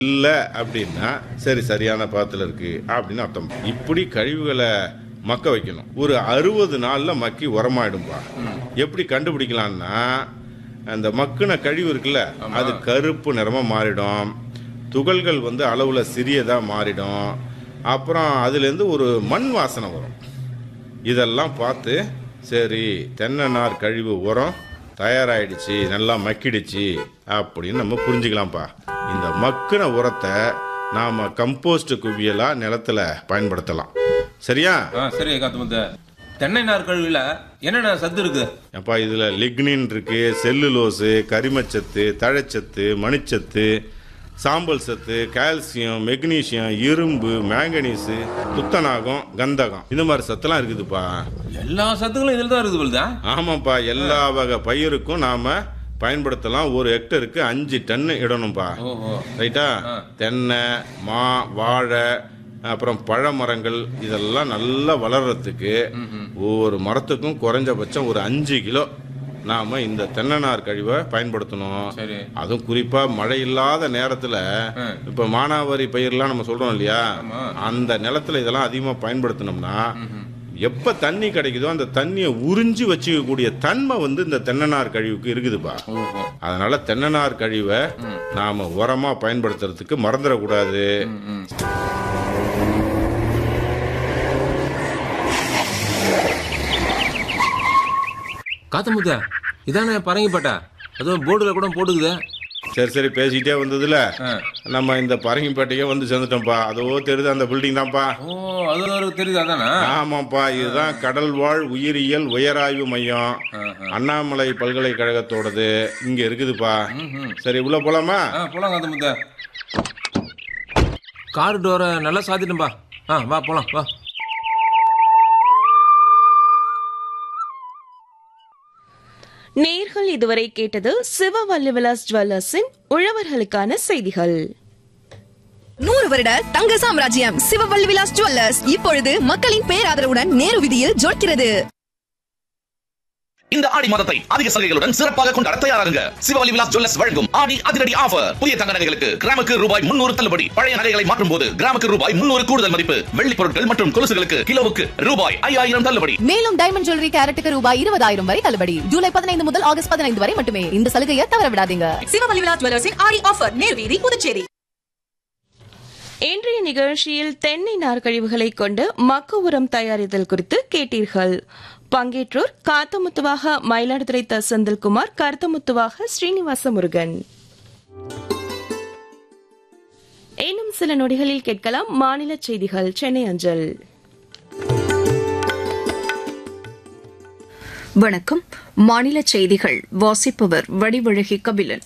இல்லை அப்படின்னா சரி சரியான பாத்தில் இருக்கு அப்படின்னு அர்த்தம் இப்படி கழிவுகளை மக்க வைக்கணும் ஒரு அறுபது நாளில் மக்கி உரமாயிடும்பா எப்படி கண்டுபிடிக்கலாம்னா அந்த மக்குன கழிவு இருக்குல்ல அது கருப்பு நிறமாக மாறிடும் துகள்கள் வந்து அளவில் சிறியதாக மாறிடும் அப்புறம் அதுலேருந்து ஒரு மண் வாசனை வரும் இதெல்லாம் பார்த்து சரி தென்னை நார் கழிவு உரம் தயாராயிடுச்சு நல்லா மக்கிடுச்சு அப்படின்னு நம்ம புரிஞ்சுக்கலாம்ப்பா இந்த மக்கின உரத்தை நாம் கம்போஸ்ட் குவியலாக நிலத்துல பயன்படுத்தலாம் சரியா ஆ சரி காத்துமுத்த தென்னை நார் கழிவுல என்னென்ன சத்து இருக்குது அப்பா இதில் லிக்னின் இருக்கு செல்லுலோஸு கரிமச்சத்து தழைச்சத்து மணிச்சத்து சாம்பல் சத்து கால்சியம் மெக்னீசியம் இரும்பு மேங்கனீஸு துத்தநாகம் கந்தகம் இந்த மாதிரி சத்தெல்லாம் இருக்குதுப்பா எல்லா சத்துக்களும் இதில் தான் இருக்குது போலுதா ஆமாப்பா எல்லா வகை பயிருக்கும் நாம பயன்படுத்தலாம் ஒரு ஹெக்டருக்கு அஞ்சு டன்னு இடணும்ப்பா ஓஹோ ரைட்டா தென்னை மா வாழை அப்புறம் பழ மரங்கள் இதெல்லாம் நல்லா வளர்றதுக்கு ஒவ்வொரு மரத்துக்கும் குறைஞ்சபட்சம் ஒரு அஞ்சு கிலோ நாம இந்த தென்னநார் கழிவை பயன்படுத்தணும் சரி அதுவும் குறிப்பா மழை இல்லாத நேரத்துல இப்ப மானாவாரி பயிர்லாம் நம்ம சொல்றோம் இல்லையா அந்த நிலத்துல இதெல்லாம் அதிகமா பயன்படுத்தினோம்னா எப்ப தண்ணி கிடைக்குதோ அந்த தண்ணியை உறிஞ்சி வச்சுக்கக்கூடிய தன்மை வந்து இந்த தென்னநார் கழிவுக்கு இருக்குதுப்பா ஓஹோ அதனால தென்னநார் கழிவை நாம உரமா பயன்படுத்துறதுக்கு மறந்துடக்கூடாது ம் காத்தமுத்த இதானே பரங்கிப்பட்டா அதுவும் போர்டுல கூட போட்டுக்குது சரி சரி பேசிக்கிட்டே வந்ததுல ஆ. நம்ம இந்த பரங்கிப்பேட்டைக்கே வந்து சேர்ந்துட்டோம்ப்பா அதோ தெரியுது அந்த பில்டிங் தான்ப்பா ஓ அது ஒரு தெரியுது அதானே ஆமாப்பா இதுதான் கடல் வாழ் உயிரியல் உயராய்வு மையம் அண்ணாமலை பல்கலைக்கழகத்தோடது இங்க இருக்குதுப்பா சரி உள்ள போலாமா ஆ போலாம் காத்தமுத்த கார் டோரை நல்லா சாத்திட்டேன்பா ஆ வா போலாம் வா நேர்கள் இதுவரை கேட்டது சிவவல்லி விலாஸ் ஜுவல்லர்ஸின் உழவர்களுக்கான செய்திகள் நூறு வருட தங்க சாம்ராஜ்யம் சிவவல்லி விலாஸ் ஜுவல்லர்ஸ் இப்பொழுது மக்களின் பேராதரவுடன் நேரு வீதியில் ஜொலிக்கிறது இந்த ஆடி மாதத்தை அதிக சலுகைகளுடன் சிறப்பாக கொண்டாட தயாராகுங்க சிவவலி விலாஸ் ஜுவல்லர்ஸ் வழங்கும் ஆடி அதிரடி ஆஃபர் புதிய தங்க நகைகளுக்கு கிராமுக்கு ரூபாய் முன்னூறு தள்ளுபடி பழைய நகைகளை மாற்றும் போது கிராமுக்கு ரூபாய் முன்னூறு கூடுதல் மதிப்பு வெள்ளி பொருட்கள் மற்றும் கொலுசுகளுக்கு கிலோவுக்கு ரூபாய் ஐயாயிரம் தள்ளுபடி மேலும் டைமண்ட் ஜுவல்லரி கேரட்டுக்கு ரூபாய் இருபதாயிரம் வரை தள்ளுபடி ஜூலை பதினைந்து முதல் ஆகஸ்ட் பதினைந்து வரை மட்டுமே இந்த சலுகையை தவற விடாதீங்க சிவவல்லி விலாஸ் ஜுவல்லர்ஸின் ஆடி ஆஃபர் நேர்வீதி புதுச்சேரி இன்றைய நிகழ்ச்சியில் தென்னை நார்க்கழிவுகளை கொண்டு மக்கு உரம் தயாரித்தல் குறித்து கேட்டீர்கள் பங்கேற்றோர் காத்தமுத்துவாக மயிலாடுதுறை த செந்தில்குமார் கருத்தமுத்துவாக ஸ்ரீனிவாச முருகன் இன்னும் சில நொடிகளில் கேட்கலாம் மாநில செய்திகள் சென்னை அஞ்சல் வணக்கம் மாநில செய்திகள் வாசிப்பவர் வடிவழகி கபிலன்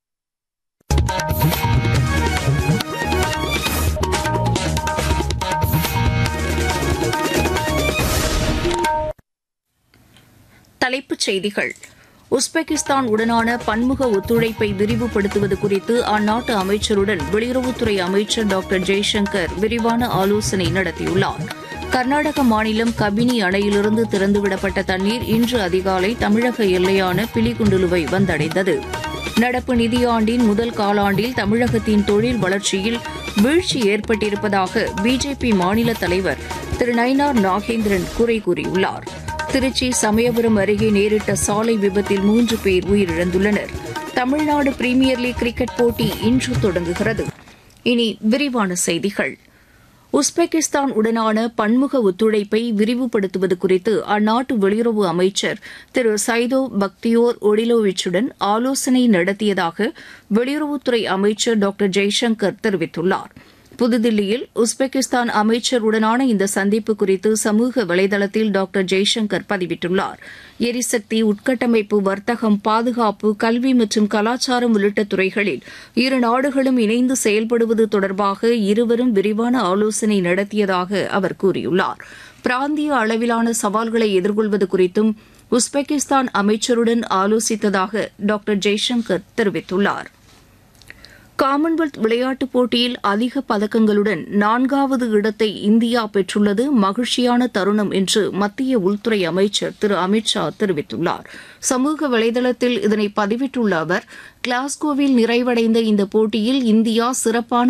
தலைப்புச் செய்திகள் உஸ்பெகிஸ்தான் உடனான பன்முக ஒத்துழைப்பை விரிவுபடுத்துவது குறித்து அந்நாட்டு அமைச்சருடன் வெளியுறவுத்துறை அமைச்சர் டாக்டர் ஜெய்சங்கர் விரிவான ஆலோசனை நடத்தியுள்ளார் கர்நாடக மாநிலம் கபினி அணையிலிருந்து திறந்துவிடப்பட்ட தண்ணீர் இன்று அதிகாலை தமிழக எல்லையான பிலிகுண்டுலுவை வந்தடைந்தது நடப்பு நிதியாண்டின் முதல் காலாண்டில் தமிழகத்தின் தொழில் வளர்ச்சியில் வீழ்ச்சி ஏற்பட்டிருப்பதாக பிஜேபி மாநில தலைவர் திரு நயினார் நாகேந்திரன் குறை கூறியுள்ளார் திருச்சி சமயபுரம் அருகே நேரிட்ட சாலை விபத்தில் மூன்று பேர் உயிரிழந்துள்ளனர் தமிழ்நாடு பிரீமியர் லீக் கிரிக்கெட் போட்டி இன்று தொடங்குகிறது இனி விரிவான செய்திகள் உஸ்பெகிஸ்தான் உடனான பன்முக ஒத்துழைப்பை விரிவுபடுத்துவது குறித்து அந்நாட்டு வெளியுறவு அமைச்சர் திரு சைதோ பக்தியோர் ஒடிலோவிச்சுடன் ஆலோசனை நடத்தியதாக வெளியுறவுத்துறை அமைச்சர் டாக்டர் ஜெய்சங்கர் தெரிவித்துள்ளார் புதுதில்லியில் உஸ்பெகிஸ்தான் அமைச்சருடனான இந்த சந்திப்பு குறித்து சமூக வலைதளத்தில் டாக்டர் ஜெய்சங்கர் பதிவிட்டுள்ளார் எரிசக்தி உட்கட்டமைப்பு வர்த்தகம் பாதுகாப்பு கல்வி மற்றும் கலாச்சாரம் உள்ளிட்ட துறைகளில் இரு நாடுகளும் இணைந்து செயல்படுவது தொடர்பாக இருவரும் விரிவான ஆலோசனை நடத்தியதாக அவர் கூறியுள்ளார் பிராந்திய அளவிலான சவால்களை எதிர்கொள்வது குறித்தும் உஸ்பெகிஸ்தான் அமைச்சருடன் ஆலோசித்ததாக டாக்டர் ஜெய்சங்கர் தெரிவித்துள்ளார் காமன்வெல்த் விளையாட்டுப் போட்டியில் அதிக பதக்கங்களுடன் நான்காவது இடத்தை இந்தியா பெற்றுள்ளது மகிழ்ச்சியான தருணம் என்று மத்திய உள்துறை அமைச்சர் திரு அமித்ஷா தெரிவித்துள்ளார் சமூக வலைதளத்தில் இதனை பதிவிட்டுள்ள அவர் கிளாஸ்கோவில் நிறைவடைந்த இந்த போட்டியில் இந்தியா சிறப்பான